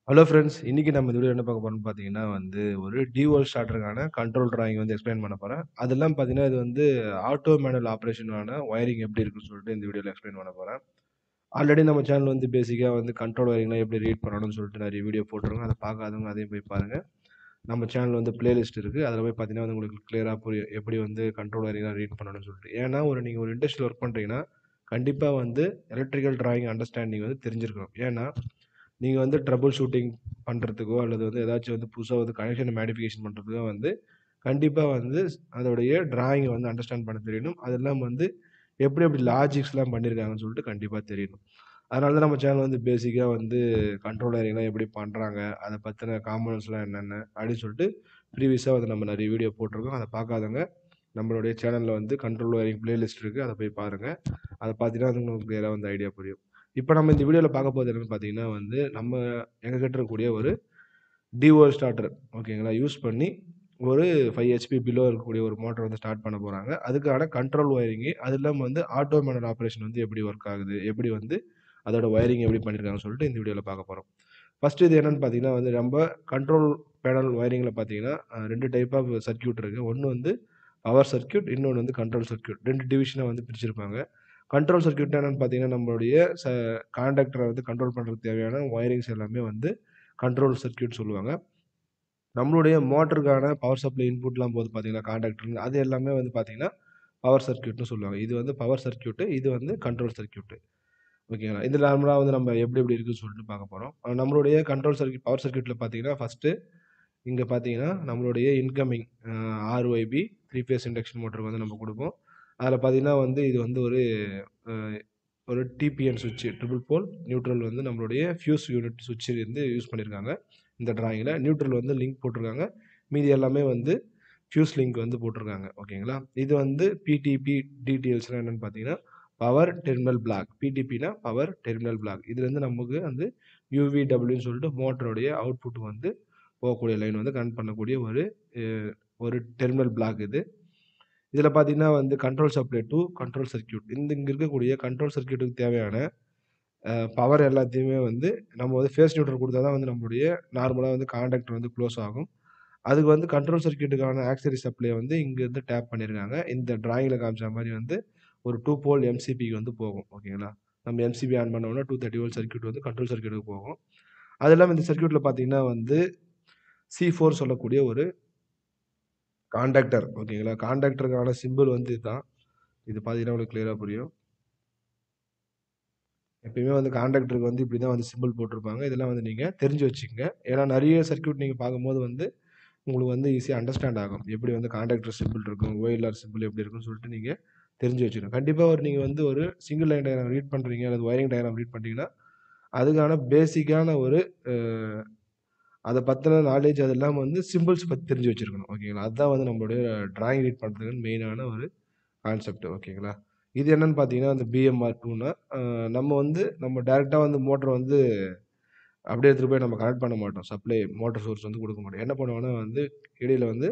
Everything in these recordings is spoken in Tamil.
Hello friends. இன்னைக்கு நம்ம இந்த வீடியோல என்ன பார்க்க போறோம்னு பார்த்தீங்கன்னா வந்து, ஒரு டிஓஎல் ஸ்டார்டருக்கான கண்ட்ரோல் டிராயிங் வந்து எக்ஸ்ப்ளைன் பண்ண போறேன். அது இல்லாம பார்த்தீங்கன்னா, இது வந்து ஆட்டோ மேனுவல் ஆப்பரேஷனான ஒயரிங் எப்படி இருக்குன்னு சொல்லிட்டு இந்த வீடியோல எக்ஸ்ப்ளைன் பண்ண போறேன். ஆல்ரெடி நம்ம சேனல் வந்து பேசிக்கா வந்து கண்ட்ரோல் ஒயரிங்லாம் எப்படி ரீட் பண்ணணும்னு சொல்லிட்டு நெறைய வீடியோ போட்டுருக்கோம். அத பார்க்காதவங்க அதையும் போய் பாருங்க. நம்ம சேனல் வந்து பிளேலிஸ்ட் இருக்கு. அதில போய் பார்த்தீங்கன்னா வந்து உங்களுக்கு கிளியரா புரியும். எப்படி வந்து கண்ட்ரோல் ஒயரிங்லாம் ரீட் பண்ணணும்னு சொல்லிட்டு. ஏன்னா, ஒரு நீங்க ஒரு இண்டஸ்ட்ரியில ஒர்க் பண்றீங்கன்னா, கண்டிப்பா வந்து எலக்ட்ரிக்கல் டிராயிங் அண்டர்ஸ்டாண்டிங் வந்து தெரிஞ்சிருக்கணும். ஏன்னா, நீங்க வந்து ட்ரபிள் ஷூட்டிங் பண்றதுக்கோ, அல்லது வந்து ஏதாச்சும் வந்து புதுசா வந்து கனெக்ஷன மாடிஃபிகேஷன் பண்றதுக்கோ வந்து, கண்டிப்பா வந்து அதோடைய டிராயிங்க வந்து அண்டர்ஸ்டாண்ட் பண்ண தெரியணும். அது இல்லாம வந்து எப்படி எப்படி லாஜிக்ஸ்லாம் பண்ணியிருக்காங்கன்னு சொல்லிட்டு கண்டிப்பா தெரியணும். அதனால தான் நம்ம சேனல் வந்து பேசிக்கா வந்து கண்ட்ரோல் ஒயரிங்லாம் எப்படி பண்றாங்க, அத பத்தின காம்போனன்ட்ஸ்லாம் என்னென்ன அப்படின்னு சொல்லிட்டு ப்ரீவியஸா வந்து நம்ம நெறைய வீடியோ போட்டுருக்கோம். அத பார்க்காதவங்க நம்மளுடைய சேனல்ல வந்து கண்ட்ரோல் ஒயரிங் பிளேலிஸ்ட் இருக்கு. அத போய் பாருங்க. அத பார்த்தீங்கன்னா வந்து உங்களுக்கு கிளியரா வந்து ஐடியா புரியும். இப்ப நம்ம இந்த வீடியோல பார்க்க போறது என்னன்னு பார்த்தீங்கன்னா வந்து, நம்ம எங்ககிட்ட இருக்கக்கூடிய ஒரு டிஓஎல் ஸ்டார்டர் ஓகேங்களா? யூஸ் பண்ணி ஒரு 5 ஹெச்பி பிலோ இருக்கக்கூடிய ஒரு மோட்டார் வந்து ஸ்டார்ட் பண்ண போறாங்க. அதுக்கான கண்ட்ரோல் ஒயரிங் அது இல்லாம வந்து ஆட்டோ மேனுவல் ஆப்பரேஷன் வந்து எப்படி ஒர்க் ஆகுது, எப்படி வந்து அதோட ஒயரிங் எப்படி பண்ணியிருக்காங்கன்னு சொல்லிட்டு இந்த வீடியோல பார்க்க போறோம். ஃபர்ஸ்ட் இது என்னன்னு பார்த்தீங்கன்னா வந்து, நம்ம கண்ட்ரோல் பேனல் ஒயரிங்ல பார்த்தீங்கன்னா, அ 2 டைப் ஆஃப் சர்க்யூட் இருக்கு. ஒண்ணு வந்து பவர் சர்க்யூட், இன்னொன்னு வந்து கண்ட்ரோல் சர்க்யூட். 2 டிவிஷனா வந்து பிரிச்சிருப்பாங்க. கண்ட்ரோல் சர்க்யூட்னா என்னன்னு பார்த்தீங்கன்னா, நம்மளுடைய ச காண்டக்டர வந்து கண்ட்ரோல் பண்றதுக்கு தேவையான ஒயரிங்ஸ் எல்லாமே வந்து கண்ட்ரோல் சர்க்யூட் சொல்லுவாங்க. நம்மளுடைய மோட்டருக்கான பவர் சப்ளை இன்புட்லாம் போகுது பார்த்தீங்களா, காண்டக்டர்லருந்து அது எல்லாமே வந்து பார்த்தீங்கன்னா, பவர் சர்க்யூட்ன்னு சொல்லுவாங்க. இது வந்து பவர் சர்க்யூட், இது வந்து கண்ட்ரோல் சர்க்யூட். ஓகேங்களா? இது நார்மலா வந்து நம்ம எப்படி எப்படி இருக்குன்னு சொல்லிட்டு பார்க்க போறோம். அ நம்மளுடைய கண்ட்ரோல் சர்க்யூட் பவர் சர்க்யூட்ல பார்த்தீங்கன்னா, ஃபர்ஸ்ட்டு இங்க பார்த்தீங்கன்னா, நம்மளுடைய இன்கமிங் அ ஆர்ஒய்பி 3 பேஸ் இண்டக்ஷன் மோட்டருக்கு வந்து நம்ம குடுப்போம். அதில பார்த்தீங்கன்னா வந்து இது வந்து ஒரு அ ஒரு டிபிஎன் ஸ்விட்ச் ட்ரிபிள் போல் நியூட்ரல் வந்து நம்மளுடைய ஃபியூஸ் யூனிட் ஸ்விட்ச் வந்து யூஸ் பண்ணியிருக்காங்க. இந்த டிராயிங்ல. நியூட்ரல் வந்து லிங்க் போட்டுருக்காங்க. மீதி எல்லாமே வந்து ஃபியூஸ் லிங்க் வந்து போட்டுருக்காங்க. ஓகேங்களா? இது வந்து பிடிபி, டிடிஎல்ஸ்னா என்னன்னு பார்த்தீங்கன்னா, பவர் டெர்மினல் பிளாக். பிடிபினா பவர் டெர்மினல் பிளாக். இதுலேருந்து நமக்கு வந்து யுவிடபிள்யூன்னு சொல்லிட்டு மோட்டருடைய அவுட்புட் வந்து போகக்கூடிய லைன் வந்து கனெக்ட் பண்ணக்கூடிய ஒரு அ ஒரு டெர்மினல் பிளாக் இது. இதில பார்த்தீங்கன்னா வந்து control supply to control circuit. இந்த இங்க இருக்கக்கூடிய கண்ட்ரோல் சர்க்யூட்டுக்கு தேவையான அ பவர் எல்லாத்தையுமே வந்து நம்ம வந்து ஃபேஸ் நியூட்ரல் குடுத்தா தான் வந்து நம்மளுடைய நார்மலா வந்து காண்டக்டர் வந்து குளோஸ் ஆகும். அதுக்கு வந்து கண்ட்ரோல் சர்க்யூட்டுக்கான ஆக்ஸிலரி சப்ளை வந்து இங்கருந்து டேப் பண்ணியிருக்காங்க. இந்த டிராயிங்ல காமிச்ச மாரி வந்து ஒரு 2 போல் எம்சிபிக்கு வந்து போகும். ஓகேங்களா? நம்ம எம்சிபி ஆன் பண்ணோம்னா 230 வோல்ட் சர்க்யூட் வந்து கண்ட்ரோல் சர்க்யூட்டுக்கு போகும். அது இல்லாம இந்த சர்க்யூட்ல பார்த்தீங்கன்னா வந்து சி4 சொல்லக்கூடிய ஒரு காண்டக்டர் ஓகேங்களா? காண்டக்டருக்கான சிம்பல் வந்து இதுதான். இது பார்த்தீங்கன்னா உங்களுக்கு கிளியரா புரியும். எப்பயுமே வந்து காண்டக்டருக்கு வந்து இப்படி தான் வந்து சிம்பல் போட்டிருப்பாங்க. இதெல்லாம் வந்து நீங்க தெரிஞ்சு வச்சுக்கங்க. ஏன்னா நெறைய சர்க்யூட் நீங்க பார்க்கும்போது வந்து உங்களுக்கு வந்து ஈஸியா அண்டர்ஸ்டாண்ட் ஆகும். எப்படி வந்து காண்டக்டர் சிம்பல் இருக்கும், ஓஎல்ஆர் சிம்பல் எப்படி இருக்குன்னு சொல்லிட்டு நீங்க தெரிஞ்சு வச்சுக்கணும். கண்டிப்பா ஒரு நீங்க வந்து ஒரு சிங்கிள் லைன் டயகிராம் ரீட் பண்றீங்க அல்லது ஒயரிங் டயகிராம் ரீட் பண்றீங்கன்னா, அதுக்கான பேசிக்கான ஒரு அ அத பத்தின நாலேட்ஜ் அது இல்லாம வந்து சிம்பல்ஸ் பத்தி தெரிஞ்சு வச்சிருக்கணும். ஓகேங்களா? அதுதான் வந்து நம்மளுடைய டிராயிங் ரீட் பண்றதுக்கு மெயினான ஒரு கான்செப்ட். ஓகேங்களா? இது என்னன்னு பார்த்தீங்கன்னா, அந்த பிஎம்ஆர் 2ன்னா அ நம்ம வந்து நம்ம டைரக்ட்டா வந்து மோட்டர வந்து அப்படியே எடுத்துட்டு போய் நம்ம கனெக்ட் பண்ண மாட்டோம். சப்ளை மோட்டார் சோர்ஸ் வந்து குடுக்க மாட்டோம். என்ன பண்ணுவாங்கன்னா வந்து இடையில வந்து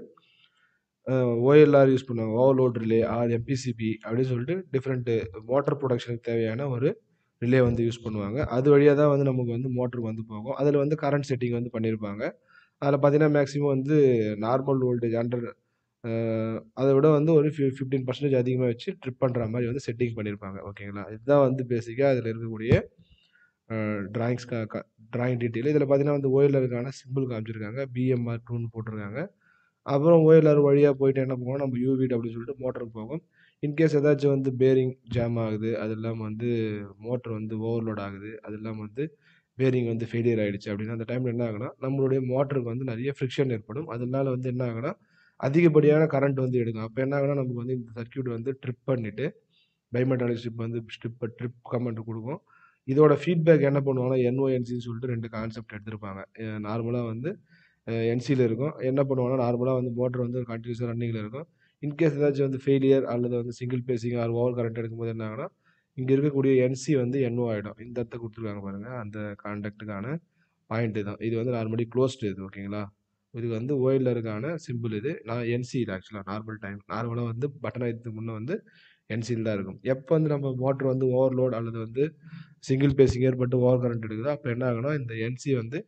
அ ஓஎல்ஆர் யூஸ் பண்ணுவாங்க. ஓவர்லோட் ரிலே ஆர் எம்பிசிபி அப்படின்னு சொல்லிட்டு டிஃபரண்ட் மோட்டார் புரொடக்ஷனுக்கு தேவையான ஒரு ரிலே வந்து யூஸ் பண்ணுவாங்க. அது வழியா தான் வந்து நமக்கு வந்து மோட்டருக்கு வந்து போகும். அதில வந்து கரண்ட் செட்டிங் வந்து பண்ணியிருப்பாங்க. அதில பார்த்தீங்கன்னா, மேக்ஸிமம் வந்து நார்மல் வோல்டேஜ் அண்டர் அ அத விட வந்து ஒரு ஃபி 15% அதிகமா வச்சு ட்ரிப் பண்ற மாரி வந்து செட்டிங் பண்ணியிருப்பாங்க. ஓகேங்களா? இதுதான் வந்து பேசிக்கா அதில இருக்கக்கூடிய அ டிராயிங்ஸ் க க டிராயிங் டீட்டெயில். இதில பார்த்தீங்கன்னா வந்து ஓஎல்ஆருக்கான சிம்பல் காமிச்சிருக்காங்க. பிஎம்ஆர் 2ன்னு போட்டிருக்காங்க. அப்புறம் ஓஎல்ஆர் வழியா போயிட்டு என்ன பண்ணுவோம், நம்ம யூவிடபிள்யூ சொல்லிட்டு மோட்டருக்கு போகும். இன்கேஸ் ஏதாச்சும் வந்து பேரிங் ஜாம் ஆகுது. அது இல்லாம வந்து மோட்டர் வந்து ஓவர்லோட் ஆகுது. அது இல்லாம வந்து பேரிங் வந்து ஃபெயிலியர் ஆயிடுச்சு அப்படின்னா, அந்த டைம்ல என்ன ஆகும்னா, நம்மளுடைய மோட்டருக்கு வந்து நெறைய ஃப்ரிக்ஷன் ஏற்படும். அதனால வந்து என்ன ஆகும்னா, அதிகப்படியான கரண்ட் வந்து எடுக்கும். அப்ப என்ன ஆகும்னா, நமக்கு வந்து இந்த சர்க்யூட் வந்து ட்ரிப் பண்ணிட்டு பைமெட்டாலிக் ஸ்ட்ரிப் வந்து ஸ்ட்ரிப் ட்ரிப் கமாண்ட் குடுக்கும். இதோட ஃபீட்பேக் என்ன பண்ணுவாங்கன்னா, என்ஓஎன்சின்னு சொல்லிட்டு 2 கான்செப்ட் எடுத்திருப்பாங்க. அ நார்மலா வந்து அ என்சில இருக்கும். என்ன பண்ணுவாங்கன்னா, நார்மலா வந்து மோட்டர் வந்து கன்டினியூஸா ரன்னிங்ல இருக்கும். இன்கேஸ் ஏதாச்சும் வந்து ஃபெயிலியர் அல்லது வந்து single phasing or over current எடுக்கும்போது என்ன ஆகும்னா, இங்க இருக்கக்கூடிய என்சி வந்து என்ஓ ஆயிடும். இந்த இடத்த குடுத்துருக்காங்க பாருங்க. அந்த காண்டக்ட்க்கான பாயிண்ட் இதான். இது வந்து நார்மலி குளோஸ்ட் இது ஓகேங்களா? இது வந்து ஓஎல்ஆருக்கான சிம்பல் இது. நான் என்சி இது ஆக்சுவலா நார்மல் டைம். நார்மலா வந்து பட்டன் அழுத்தத்துக்கு முன்ன வந்து என்சில் தான் இருக்கும். எப்ப வந்து நம்ம மோட்டர் வந்து ஓவர்லோட் அல்லது வந்து சிங்கிள் பேசிங் ஏற்பட்டு ஓவர் கரண்ட் எடுக்குதோ, அப்ப என்ன ஆகும்னா, இந்த என்சி வந்து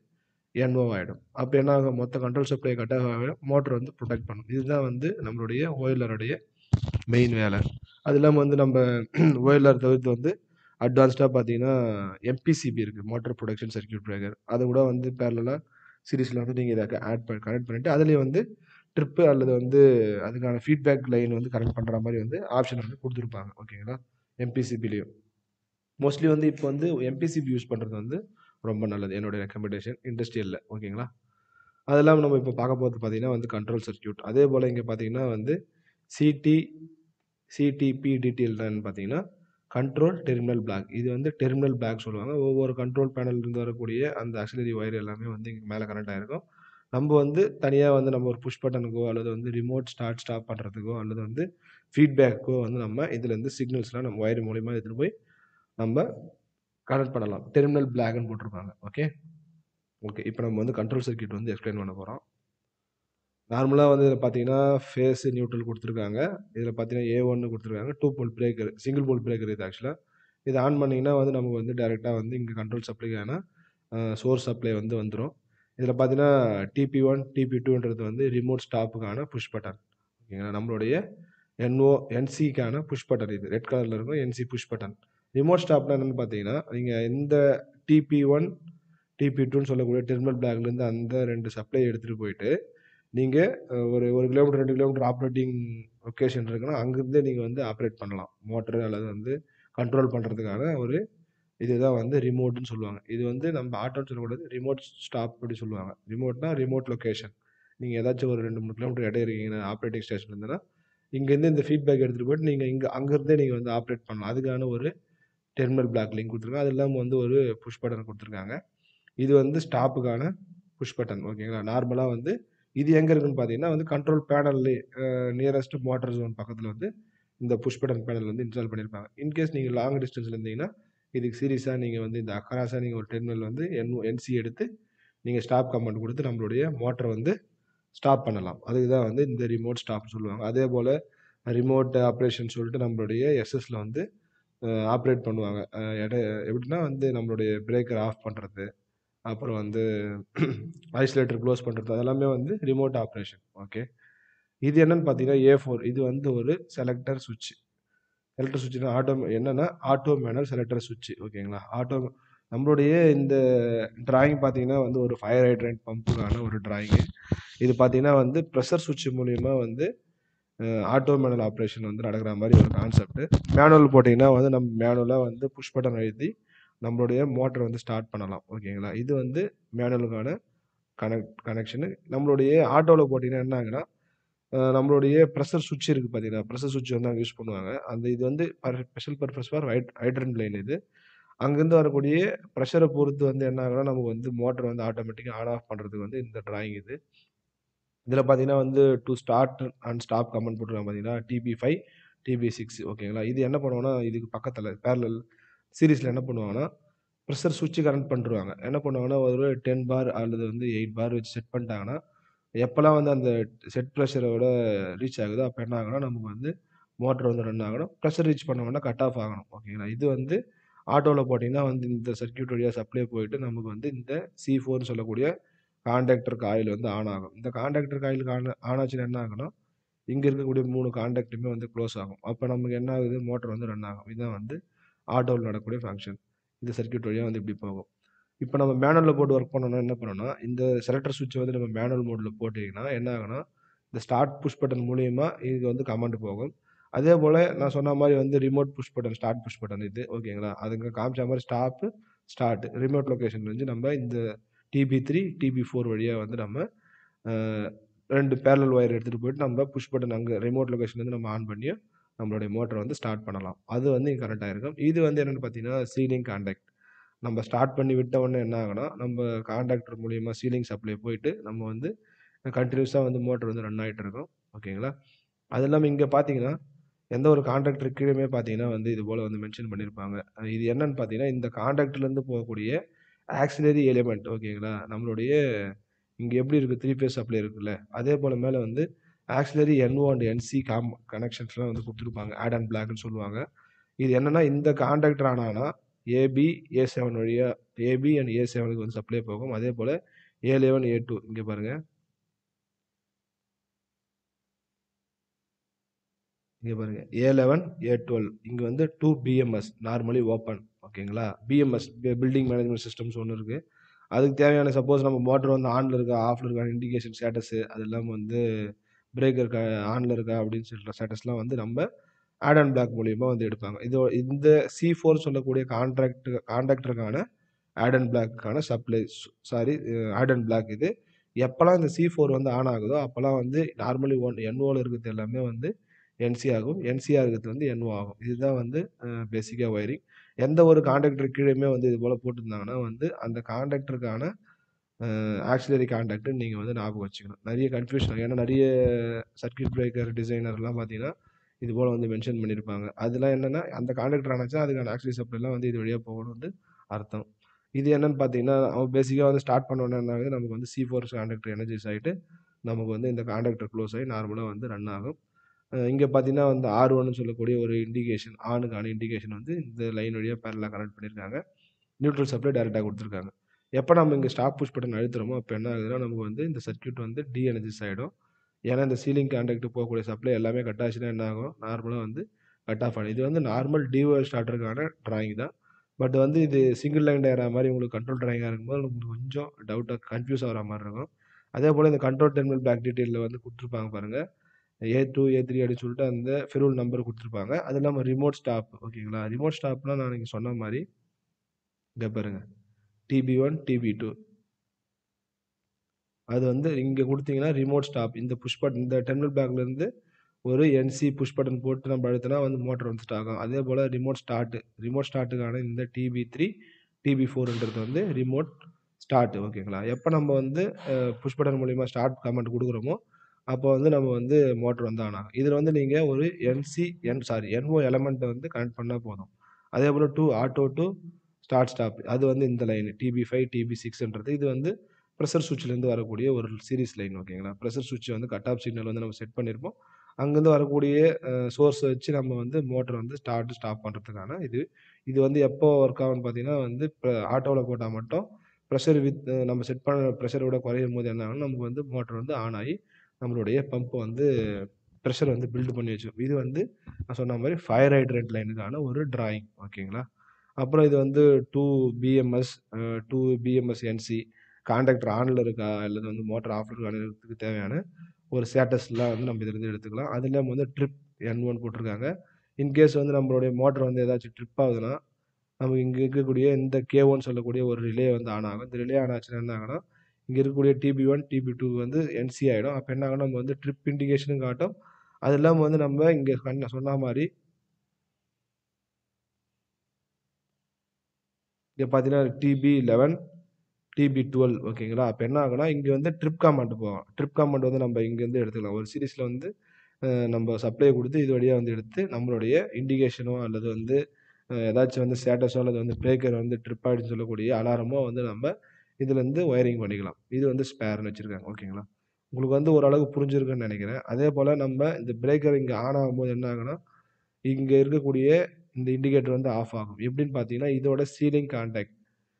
என்ஓ ஆகிடும் அப்போ என்ன ஆகும் மொத்த கண்ட்ரோல் சப்ளை கட் ஆக மோட்டர் வந்து ப்ரொடெக்ட் பண்ணும் இதுதான் வந்து நம்மளுடைய ஓயிலருடைய மெயின் வேலை அது இல்லாமல் வந்து நம்ம ஓயிலர் தவிர்த்து வந்து அட்வான்ஸ்டாக பார்த்தீங்கன்னா எம்பிசிபி இருக்குது மோட்டர் ப்ரொடக்ஷன் சர்க்யூட் பிரேக்கர் அது கூட வந்து பேரலாக சீரிஸில் வந்து நீங்கள் இதை ஆட் பண்ணி கனெக்ட் பண்ணிவிட்டு அதுலேயே வந்து ட்ரிப்பு அல்லது வந்து அதுக்கான ஃபீட்பேக் லைன் வந்து கனெக்ட் பண்ணுற மாதிரி வந்து ஆப்ஷன் வந்து கொடுத்துருப்பாங்க ஓகேங்களா எம்பிசிபிலையும் மோஸ்ட்லி வந்து இப்போ வந்து எம்பிசிபி யூஸ் பண்ணுறது வந்து ரொம்ப நல்லது என்னுடைய ரெக்கமெண்டேஷன் இண்டஸ்ட்ரியலில் ஓகேங்களா அது இல்லாமல் நம்ம இப்போ பார்க்க போகிறது பார்த்தீங்கன்னா வந்து கண்ட்ரோல் சர்க்யூட் அதே போல் இங்கே பார்த்தீங்கன்னா வந்து சிடி சிடிபி டீட்டெயில்னு பார்த்தீங்கன்னா கண்ட்ரோல் டெர்மினல் பிளாக் இது வந்து டெர்மினல் பிளாக் சொல்லுவாங்க ஒவ்வொரு கண்ட்ரோல் பேனல்லேருந்து வரக்கூடிய அந்த அக்சிலரி ஒயர் எல்லாமே வந்து இங்கே மேலே கனெக்ட் ஆகிருக்கும் நம்ம வந்து தனியாக வந்து நம்ம ஒரு புஷ் பட்டனுக்கோ அல்லது வந்து ரிமோட் ஸ்டார்ட் ஸ்டாப் பண்ணுறதுக்கோ அல்லது வந்து ஃபீட்பேக்கோ வந்து நம்ம இதுலேருந்து சிக்னல்ஸ்லாம் நம்ம ஒயர் மூலிமா எடுத்துகிட்டு போய் நம்ம கனெக்ட் பண்ணலாம் டெர்மினல் பிளாக்னு போட்டிருப்பாங்க ஓகே ஓகே இப்போ நம்ம வந்து கண்ட்ரோல் சர்க்யூட் வந்து எக்ஸ்பிளைன் பண்ண போகிறோம் நார்மலாக வந்து இதில் பார்த்தீங்கன்னா ஃபேஸு நியூட்ரல் கொடுத்துருக்காங்க இதில் பார்த்தீங்கன்னா ஏ ஒன்று கொடுத்துருக்காங்க two pole breaker single pole breaker இது ஆக்சுவலாக இது ஆன் பண்ணிங்கன்னா வந்து நமக்கு வந்து டேரெக்டாக வந்து இங்கே கண்ட்ரோல் சப்ளைக்கான சோர்ஸ் சப்ளை வந்து வந்துடும் இதில் பார்த்தீங்கன்னா டிபி ஒன் டிபி டூன்றது வந்து ரிமோட் ஸ்டாப்புக்கான புஷ் பட்டன் ஓகேங்களா நம்மளுடைய என்ஓ என்சிக்கான புஷ் பட்டன் இது ரெட் கலரில் இருக்கும் என்சி புஷ் பட்டன் ரிமோட் ஸ்டாப்னா என்னென்னு பார்த்தீங்கன்னா நீங்கள் எந்த டிபி ஒன் டிபி டூன்னு சொல்லக்கூடிய டெர்மினல் பிளாக்லேருந்து அந்த ரெண்டு சப்ளை எடுத்துகிட்டு போயிட்டு நீங்கள் ஒரு ஒரு கிலோமீட்டர் ரெண்டு கிலோமீட்டர் ஆப்ரேட்டிங் லொக்கேஷன் இருக்குன்னா அங்கேருந்தே நீங்கள் வந்து ஆப்ரேட் பண்ணலாம் மோட்டர் அல்லது வந்து கண்ட்ரோல் பண்ணுறதுக்கான ஒரு இதுதான் வந்து ரிமோட்னு சொல்லுவாங்க இது வந்து நம்ம ஆட்டோன்னு சொல்லக்கூடாது ரிமோட் ஸ்டாப் அப்படி சொல்லுவாங்க ரிமோட்னா ரிமோட் லொக்கேஷன் நீங்கள் ஏதாச்சும் ஒரு ரெண்டு மூணு கிலோமீட்டர் இடம் இருக்கீங்கன்னா ஆப்ரேட்டிங் ஸ்டேஷன் இருந்ததுன்னா இங்கேருந்து இந்த ஃபீட்பேக் எடுத்துகிட்டு போயிட்டு நீங்கள் இங்கே அங்கேருந்தே நீங்கள் வந்து ஆப்ரேட் பண்ணலாம் அதுக்கான ஒரு டெர்மினல் பிளாக் லிங்க் கொடுத்துருக்காங்க அது இல்லாமல் வந்து ஒரு புஷ் பட்டன் கொடுத்துருக்காங்க இது வந்து ஸ்டாப்புக்கான புஷ் பட்டன் ஓகேங்களா நார்மலாக வந்து இது எங்கே இருக்குன்னு பார்த்தீங்கன்னா வந்து கண்ட்ரோல் பேனல்லே நியரஸ்ட் மோட்டர் ஜோன் பக்கத்தில் வந்து இந்த புஷ் பட்டன் பேனல் வந்து இன்ஸ்டால் பண்ணியிருப்பாங்க இன்கேஸ் நீங்கள் லாங் டிஸ்டன்ஸில் இருந்தீங்கன்னா இதுக்கு சீரியஸாக நீங்கள் வந்து இந்த அக்கராஸாக நீங்கள் ஒரு டெர்மினல் வந்து என் என்சி எடுத்து நீங்கள் ஸ்டாப் கமெண்ட் கொடுத்து நம்மளுடைய மோட்டரை வந்து ஸ்டாப் பண்ணலாம் அதுக்கு தான் வந்து இந்த ரிமோட் ஸ்டாப் சொல்லுவாங்க அதே போல் ரிமோட் ஆப்ரேஷன் சொல்லிட்டு நம்மளுடைய எஸ்எஸ்ல வந்து ஆப்ரேட் பண்ணுவாங்க எட எப்படின்னா வந்து நம்மளுடைய பிரேக்கர் ஆஃப் பண்ணுறது அப்புறம் வந்து ஐசோலேட்டர் க்ளோஸ் பண்ணுறது அதெல்லாமே வந்து ரிமோட் ஆப்ரேஷன் ஓகே இது என்னன்னு பார்த்தீங்கன்னா ஏ ஃபோர் இது வந்து ஒரு செலக்டர் சுவிட்ச் செலக்டர் சுவிட்ச்னா ஆட்டோ என்னன்னா ஆட்டோ மேனர் செலக்டர் சுவிட்ச் ஓகேங்களா ஆட்டோ நம்மளுடைய இந்த டிராயிங் பார்த்தீங்கன்னா வந்து ஒரு ஃபயர் ஹைட்ரண்ட் பம்புக்கான ஒரு டிராயிங்கு இது பார்த்தீங்கன்னா வந்து ப்ரெஷர் சுவிட்ச் மூலியமாக வந்து ஆட்டோ மேனுவல் ஆப்ரேஷன் வந்து நடக்கிற மாதிரி ஒரு கான்செப்ட் மேனுவல் போட்டிங்கன்னா வந்து நம்ம மேனுவலாக வந்து புஷ் பட்டன் அழுத்தி நம்மளுடைய மோட்டர் வந்து ஸ்டார்ட் பண்ணலாம் ஓகேங்களா இது வந்து மேனுவலுக்கான கனெக்ட் கனெக்ஷனு நம்மளுடைய ஆட்டோவில் போட்டிங்கன்னா என்ன ஆகுனா நம்மளுடைய ப்ரெஷர் சுவிட்ச் இருக்குது பார்த்தீங்கன்னா ப்ரெஷர் சுவிட்ச் வந்து அங்கே யூஸ் பண்ணுவாங்க அந்த இது வந்து ஸ்பெஷல் பர்பஸ் ஃபார் ஹைட் ஹைட்ரன் லைன் இது அங்கேருந்து வரக்கூடிய ப்ரெஷரை பொறுத்து வந்து என்ன ஆகுனா நமக்கு வந்து மோட்டர் வந்து ஆட்டோமேட்டிக்காக ஆன் ஆஃப் பண்ணுறதுக்கு வந்து இந்த ட்ராயிங் இது இதில் பார்த்தீங்கன்னா வந்து to start and stop command போட்டுருக்காங்க பார்த்தீங்கன்னா டிபி ஃபைவ் டிபி சிக்ஸ் ஓகேங்களா இது என்ன பண்ணுவோன்னா இதுக்கு பக்கத்தில் பேரலல் சீரீஸில் என்ன பண்ணுவாங்கன்னா ப்ரெஷர் சுவிட்சு கனெக்ட் பண்ணிருவாங்க என்ன பண்ணுவாங்கன்னா ஒரு டென் பார் அல்லது வந்து எயிட் பார் வச்சு செட் பண்ணிட்டாங்கன்னா எப்போல்லாம் வந்து அந்த செட் ப்ரெஷரோட ரீச் ஆகுதோ அப்போ என்ன ஆகுனா நமக்கு வந்து மோட்டர் வந்து ரன் ஆகணும் ப்ரெஷர் ரீச் பண்ணோம்னா கட் ஆஃப் ஆகணும் ஓகேங்களா இது வந்து ஆட்டோவில் போட்டிங்கன்னா வந்து இந்த சர்க்கியூட் வழியாக சப்ளை போயிட்டு நமக்கு வந்து இந்த சி ஃபோர்னு சொல்லக்கூடிய காண்டாக்டர் காயில் வந்து ஆன் ஆகும் இந்த காண்டாக்டர் காயில் ஆன் ஆன் ஆச்சுன்னா என்ன ஆகுனா இங்கே இருக்கக்கூடிய மூணு காண்டாக்டுமே வந்து க்ளோஸ் ஆகும் அப்போ நமக்கு என்ன ஆகுது மோட்டர் வந்து ரன் ஆகும் இதுதான் வந்து ஆட்டோவில் நடக்கக்கூடிய ஃபங்க்ஷன் இந்த சர்க்கியூட் வழியாக வந்து இப்படி போகும் இப்போ நம்ம மேனுவலில் போட்டு ஒர்க் பண்ணோம்னா என்ன பண்ணோம்னா இந்த செலக்டர் சுவிட்ச் வந்து நம்ம மேனுவல் மோடில் போட்டிங்கன்னா என்ன ஆகுனா இந்த ஸ்டார்ட் புஷ் பட்டன் மூலியமா இதுக்கு வந்து கமெண்ட் போகும் அதே போல் நான் சொன்ன மாதிரி வந்து remote push button start push button இது ஓகேங்களா அதுங்க காமிச்ச மாதிரி ஸ்டாப்பு ஸ்டார்ட் ரிமோட் லொக்கேஷன் வந்து நம்ம இந்த டிபி த்ரீ டிபி ஃபோர் வழியாக வந்து நம்ம ரெண்டு பேரலல் ஒயர் எடுத்துகிட்டு போயிட்டு நம்ம புஷ் பட்டன் அங்கே ரிமோட் லொக்கேஷன்லேருந்து நம்ம ஆன் பண்ணி நம்மளுடைய மோட்டரை வந்து ஸ்டார்ட் பண்ணலாம் அது வந்து இங்கே கரெக்டாக இருக்கும் இது வந்து என்னென்னு பார்த்தீங்கன்னா சீலிங் காண்டாக்ட் நம்ம ஸ்டார்ட் பண்ணி விட்ட உடனே என்ன ஆகுனா நம்ம காண்டாக்டர் மூலியமாக சீலிங் சப்ளை போயிட்டு நம்ம வந்து கண்டினியூஸாக வந்து மோட்டர் வந்து ரன் ஆகிட்டு இருக்கும் ஓகேங்களா அது இல்லாமல் இங்கே பார்த்தீங்கன்னா எந்த ஒரு காண்டாக்டர் கீழே பார்த்தீங்கன்னா வந்து இது போல் வந்து மென்ஷன் பண்ணியிருப்பாங்க இது என்னன்னு பார்த்தீங்கன்னா இந்த காண்டாக்டர்லேருந்து போகக்கூடிய ஆக்சிலரி எலிமெண்ட் ஓகேங்களா நம்மளுடைய இங்கே எப்படி இருக்குது த்ரீ ஃபேஸ் சப்ளை இருக்குல்ல அதே போல் மேலே வந்து ஆக்சிலரி என்ஓ அண்ட் என்சி காம் கனெக்ஷன்ஸ்லாம் வந்து கொடுத்துருப்பாங்க ஆட் அண்ட் பிளாக்னு சொல்லுவாங்க இது என்னென்னா இந்த காண்டாக்டர் ஆனானா ஏபி ஏ செவன் வழியாக ஏபி அண்ட் ஏ செவனுக்கு வந்து சப்ளை போகும் அதே போல் ஏ லெவன் ஏ டூ இங்கே பாருங்கள் இங்கே பாருங்கள் ஏ லெவன் ஏ டுவெல் இங்கே வந்து டூ பிஎம்எஸ் நார்மலி ஓப்பன் ஓகேங்களா பிஎம்எஸ் பில்டிங் மேனேஜ்மெண்ட் சிஸ்டம்ஸ் ஒன்று இருக்குது அதுக்கு தேவையான சப்போஸ் நம்ம மோட்டர் வந்து ஆனில் இருக்கா ஆஃபில் இருக்கா இண்டிகேஷன் ஸ்டேட்டஸு அது இல்லாமல் வந்து பிரேக் இருக்கா ஆனில் இருக்கா அப்படின்னு சொல்கிற ஸ்டேட்டஸ்லாம் வந்து நம்ம ஆட் அண்ட் பிளாக் மூலியமா வந்து எடுப்பாங்க இது இந்த சி ஃபோர் சொல்லக்கூடிய கான்ட்ராக்ட் கான்ட்ராக்டருக்கான ஆட் அண்ட் பிளாக்கான supply sorry add and block இது எப்போல்லாம் இந்த சி ஃபோர் வந்து ஆன் ஆகுதோ அப்போல்லாம் வந்து நார்மலி ஒன் என்ஓவில் இருக்கிறது எல்லாமே வந்து என்சி ஆகும் என்சிஆர் இருக்கிறது வந்து என்ஓ ஆகும் இதுதான் வந்து பேசிக்காக ஒயரிங் எந்த ஒரு கான்ட்ராக்டர் கீழேயுமே வந்து இது போல் போட்டிருந்தாங்கன்னா வந்து அந்த கான்ட்ராக்டருக்கான ஆக்சிலரி கான்டாக்ட்டு நீங்கள் வந்து ஞாபகம் வச்சுக்கணும் நிறைய கன்ஃபியூஷன் ஏன்னா நிறைய சர்க்கியூட் பிரேக்கர் டிசைனர்லாம் பார்த்தீங்கன்னா இது போல் வந்து மென்ஷன் பண்ணியிருப்பாங்க அதெல்லாம் என்னென்னா அந்த கான்ட்ராக்டர் ஆனாச்சா அதுக்கான ஆக்சிலரி சப்ளைலாம் வந்து இது வழியாக போகணும் வந்து அர்த்தம் இது என்னன்னு பார்த்தீங்கன்னா அவன் பேசிக்காக வந்து ஸ்டார்ட் பண்ணோன்னே என்ன ஆகுது நமக்கு வந்து சி ஃபோர் கான்ட்ராக்டர் எனர்ஜைஸ் ஆகிட்டு நமக்கு வந்து இந்த கான்ட்ராக்டர் க்ளோஸ் ஆகி நார்மலாக வந்து ரன் ஆகும் இங்கே பார்த்தீங்கன்னா வந்து ஆர் ஒன்னு சொல்லக்கூடிய ஒரு இண்டிகேஷன் ஆனுக்கான இண்டிகேஷன் வந்து இந்த லைன் வழியாக பேரலாக கனெக்ட் பண்ணியிருக்காங்க நியூட்ரல் சப்ளை டேரெக்டாக கொடுத்துருக்காங்க எப்போ நம்ம இங்கே ஸ்டாப் புஷ் பட்டன் அழுத்துறோமோ அப்போ என்ன ஆகுதுன்னா நமக்கு வந்து இந்த சர்க்யூட் வந்து டி எனர்ஜிஸ் ஆகிடும் ஏன்னா இந்த சீலிங் கான்டாக்ட் போகக்கூடிய சப்ளை எல்லாமே கட் ஆச்சுன்னா என்ன ஆகும் நார்மலாக வந்து கட் ஆஃப் ஆகும் இது வந்து நார்மல் டிஓஎல் ஸ்டார்டருக்கான ட்ராயிங் தான் பட் வந்து இது சிங்கிள் லைன் டயரா மாதிரி உங்களுக்கு கண்ட்ரோல் ட்ராயிங்காக இருக்கும்போது உங்களுக்கு கொஞ்சம் டவுட்டாக கன்ஃபியூஸ் ஆகிற மாதிரி இருக்கும் அதே போல் இந்த கண்ட்ரோல் டெர்மினல் பேக் டீட்டெயிலில் வந்து கொடுத்துருப்பாங்க பாருங்கள் ஏ டூ ஏ த்ரீ அப்படின்னு சொல்லிட்டு அந்த ஃபெரூல் நம்பர் கொடுத்துருப்பாங்க அது இல்லாமல் ரிமோட் ஸ்டாப் ஓகேங்களா ரிமோட் ஸ்டாப்லாம் நான் நீங்கள் சொன்ன மாதிரி இங்கே பாருங்கள் டிபி ஒன் டிபி டூ அது வந்து இங்கே கொடுத்தீங்கன்னா ரிமோட் ஸ்டாப் இந்த புஷ் பட்டன் இந்த டெர்மினல் பேக்லேருந்து ஒரு என்சி புஷ் பட்டன் போட்டு நம்ம அழுத்தினா வந்து மோட்டர் வந்து ஸ்டார்ட் ஆகும் அதே போல் ரிமோட் ஸ்டார்ட் ரிமோட் ஸ்டார்ட்டுக்கான இந்த டிபி த்ரீ டிபி ஃபோர்ன்றது வந்து ரிமோட் ஸ்டார்ட் ஓகேங்களா எப்போ நம்ம வந்து புஷ் பட்டன் மூலிமா ஸ்டார்ட் கமெண்ட் கொடுக்குறோமோ அப்போ வந்து நம்ம வந்து மோட்டர் வந்து ஆன் ஆகும் இதில் வந்து நீங்கள் ஒரு என்சி என் சாரி என்ஓ எலமெண்ட்டை வந்து கனெக்ட் பண்ணால் போதும் அதே போல் to auto to start stop அது வந்து இந்த லைன் டிபி ஃபைவ் டிபி சிக்ஸ்ன்றது இது வந்து ப்ரெஷர் சுவிட்ச்லேருந்து வரக்கூடிய ஒரு சீரிஸ் லைன் ஓகேங்களா ப்ரெஷர் சுவிட்ச் வந்து கட் ஆஃப் சிக்னல் வந்து நம்ம செட் பண்ணியிருப்போம் அங்கேருந்து வரக்கூடிய சோர்ஸை வச்சு நம்ம வந்து மோட்டர் வந்து ஸ்டார்ட் ஸ்டாப் பண்ணுறதுக்கான இது இது வந்து எப்போ ஒர்க் ஆகும்னு பார்த்தீங்கன்னா வந்து இப்போ ஆட்டோவில் போட்டால் மட்டும் ப்ரெஷர் வித் நம்ம செட் பண்ண ப்ரெஷரை விட குறையும் போது என்ன ஆகும் நமக்கு வந்து மோட்டர் வந்து ஆன் ஆகி நம்மளுடைய பம்ப் வந்து ப்ரெஷர் வந்து பில்டு பண்ணி வச்சுக்கும் இது வந்து நான் சொன்ன மாதிரி ஃபயர் ஹைட்ரண்ட் லைனுக்கான ஒரு டிராயிங் ஓகேங்களா அப்புறம் இது வந்து to BMS to BMS NC contactor ஆனில் இருக்கா அல்லது வந்து மோட்டர் ஆஃப் இருக்கானதுக்கு தேவையான ஒரு ஸ்டேட்டஸ்லாம் வந்து நம்ம இதுலேருந்து எடுத்துக்கலாம் அது இல்லாமல் வந்து ட்ரிப் என் ஒன் போட்டிருக்காங்க இன்கேஸ் வந்து நம்மளுடைய மோட்டர் வந்து ஏதாச்சும் ட்ரிப் ஆகுதுன்னா நமக்கு இங்கே இருக்கக்கூடிய இந்த கே ஒன் சொல்லக்கூடிய ஒரு ரிலே வந்து ஆன் ஆகும் இந்த ரிலே ஆன் ஆச்சுன்னா என்ன ஆகுனா இங்கே இருக்கக்கூடிய டிபி ஒன் டிபி டூ வந்து என்சி ஆகிடும் அப்போ என்ன ஆகும் நம்ம வந்து ட்ரிப் இண்டிகேஷனும் காட்டும் அது இல்லாமல் வந்து நம்ம இங்கே சொன்ன மாதிரி இங்கே பார்த்தீங்கன்னா டிபி லெவன் டிபி டுவெல் ஓகேங்களா அப்போ என்ன ஆகுனா இங்கே வந்து ட்ரிப் காமெண்ட் போகும் ட்ரிப் காமெண்ட் வந்து நம்ம இங்கேருந்து எடுத்துக்கலாம் ஒரு சீரீஸில் வந்து நம்ம சப்ளை கொடுத்து இது வழியாக வந்து எடுத்து நம்மளுடைய இண்டிகேஷனோ அல்லது வந்து ஏதாச்சும் வந்து ஸ்டேட்டஸோ அல்லது வந்து பிரேக்கர் வந்து ட்ரிப் ஆகிடுன்னு சொல்லக்கூடிய அலாரமோ வந்து நம்ம இதுலேருந்து ஒயரிங் பண்ணிக்கலாம் இது வந்து ஸ்பேர்னு வச்சுருக்காங்க ஓகேங்களா உங்களுக்கு வந்து ஓரளவு புரிஞ்சிருக்குன்னு நினைக்கிறேன் அதே போல் நம்ம இந்த பிரேக்கர் இங்கே ஆன் ஆகும்போது என்ன ஆகுனா இங்கே இருக்கக்கூடிய இந்த இண்டிகேட்டர் வந்து ஆஃப் ஆகும் எப்படின்னு பார்த்தீங்கன்னா இதோட சீலிங் கான்டாக்ட்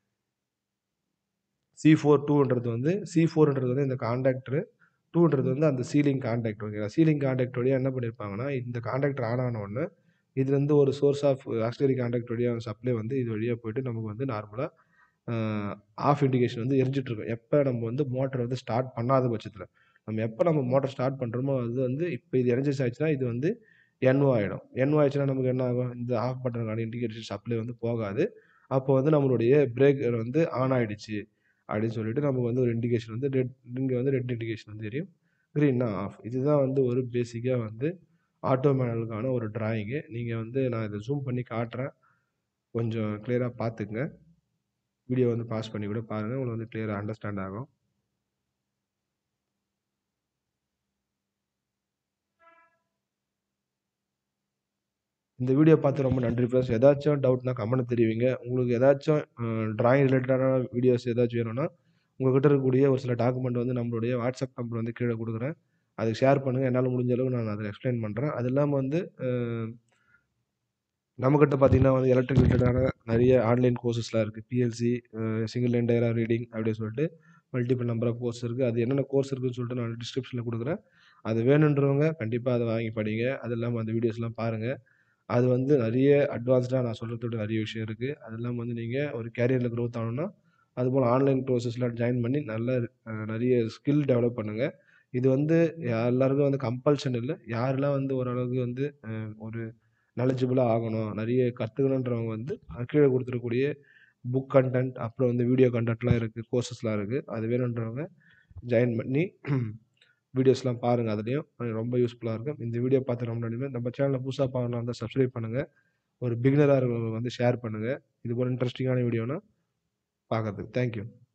சி ஃபோர் டூன்றது வந்து சி ஃபோர்ன்றது வந்து இந்த கான்டாக்டரு டூன்றது வந்து அந்த சீலிங் கான்டாக்ட் ஓகேங்களா சீலிங் கான்டாக்ட் வழியாக என்ன பண்ணியிருப்பாங்கன்னா இந்த கான்டாக்டர் ஆன் ஆன உடனே இதுலேருந்து ஒரு சோர்ஸ் ஆஃப் ஆக்சிலரி கான்டாக்ட் வழியாக சப்ளை வந்து இது வழியாக போயிட்டு நமக்கு வந்து நார்மலாக ஆஃப் இண்டிகேஷன் வந்து எரிஞ்சிட்ருக்கோம் எப்போ நம்ம வந்து மோட்டர் வந்து ஸ்டார்ட் பண்ணாத பட்சத்தில் நம்ம எப்போ நம்ம மோட்டர் ஸ்டார்ட் பண்ணுறோமோ அது வந்து இப்போ இது எனர்ஜைஸ் ஆச்சுன்னா இது வந்து என்ஓ ஆகிடும் என்ஓ ஆயிடுச்சுன்னா நமக்கு என்ன ஆகும் இந்த ஆஃப் பட்டனுக்கான இண்டிகேஷன் சப்ளை வந்து போகாது அப்போ வந்து நம்மளுடைய பிரேக்கர் வந்து ஆன் ஆகிடுச்சு அப்படின்னு சொல்லிட்டு நமக்கு வந்து ஒரு இண்டிகேஷன் வந்து ரெட் இங்கே வந்து ரெட் இண்டிகேஷன் வந்து தெரியும் க்ரீன்னா ஆஃப் இதுதான் வந்து ஒரு பேசிக்காக வந்து ஆட்டோ மேனுவலுக்கான ஒரு டிராயிங்கு நீங்கள் வந்து நான் இதை ஜூம் பண்ணி காட்டுறேன் கொஞ்சம் கிளியராக பார்த்துக்குங்க வீடியோ வந்து பாஸ் பண்ணி கூட பாருங்கள் உங்களுக்கு வந்து கிளியராக அண்டர்ஸ்டாண்ட் ஆகும் இந்த வீடியோ பார்த்து ரொம்ப நன்றி ஃப்ரெண்ட்ஸ் ஏதாச்சும் டவுட்னா கமெண்ட் தெரிவிங்க உங்களுக்கு ஏதாச்சும் ட்ராயிங் ரிலேட்டடான வீடியோஸ் ஏதாச்சும் வேணும்னா உங்கள்கிட்ட இருக்கக்கூடிய ஒரு சில டாக்குமெண்ட் வந்து நம்மளுடைய வாட்ஸ்அப் நம்பர் வந்து கீழே கொடுக்குறேன் அதுக்கு ஷேர் பண்ணுங்கள் என்னால் முடிஞ்ச அளவு நான் அதை எக்ஸ்பிளைன் பண்ணுறேன் அது இல்லாமல் வந்து நம்மக்கிட்ட பார்த்தீங்கன்னா வந்து எலக்ட்ரிக் ரிலேட்டடான நிறைய ஆன்லைன் கோர்சஸ்லாம் இருக்குது PLC single line diagram reading அப்படின்னு சொல்லிட்டு மல்டிபிள் நம்பர் ஆஃப் கோர்ஸ் இருக்குது அது என்னென்ன கோர்ஸ் இருக்குன்னு சொல்லிட்டு நான் டிஸ்கிரிப்ஷனில் கொடுக்குறேன் அது வேணுன்றவங்க கண்டிப்பாக அதை வாங்கி படிங்க அது இல்லாமல் அந்த வீடியோஸ்லாம் பாருங்கள் அது வந்து நிறைய அட்வான்ஸ்டாக நான் சொல்கிறதோட நிறைய விஷயம் இருக்குது அது இல்லாமல் வந்து நீங்கள் ஒரு கேரியரில் க்ரோத் ஆகணும்னா அதுபோல் ஆன்லைன் கோர்சஸ்லாம் ஜாயின் பண்ணி நல்ல அஹ், நிறைய ஸ்கில் டெவலப் பண்ணுங்கள் இது வந்து எல்லாருக்கும் வந்து கம்பல்ஷன் இல்லை யாரெல்லாம் வந்து ஓரளவுக்கு வந்து அஹ், ஒரு knowledgeable-ஆ ஆகணும் நிறைய கற்றுக்கணுன்றவங்க வந்து அஹ், கீழே கொடுத்துருக்கக்கூடிய புக் கண்டென்ட் அப்புறம் வந்து வீடியோ கண்டென்ட்லாம் இருக்குது கோர்சஸ்லாம் இருக்குது அது வேணுன்றவங்க ஜாயின் பண்ணி வீடியோஸ்லாம் பாருங்கள் அதுலேயும் ரொம்ப யூஸ்ஃபுல்லாக இருக்கும் இந்த வீடியோ பார்த்து ரொம்ப நன்றி நம்ம சேனலில் புதுசாக பார்க்கலாம் இருந்தால் சப்ஸ்கிரைப் பண்ணுங்கள் ஒரு பிகினராக இருக்கிறவங்க வந்து ஷேர் பண்ணுங்கள் இது போல் இன்ட்ரெஸ்டிங்கான வீடியோனா பார்க்கறதுக்கு தேங்க்யூ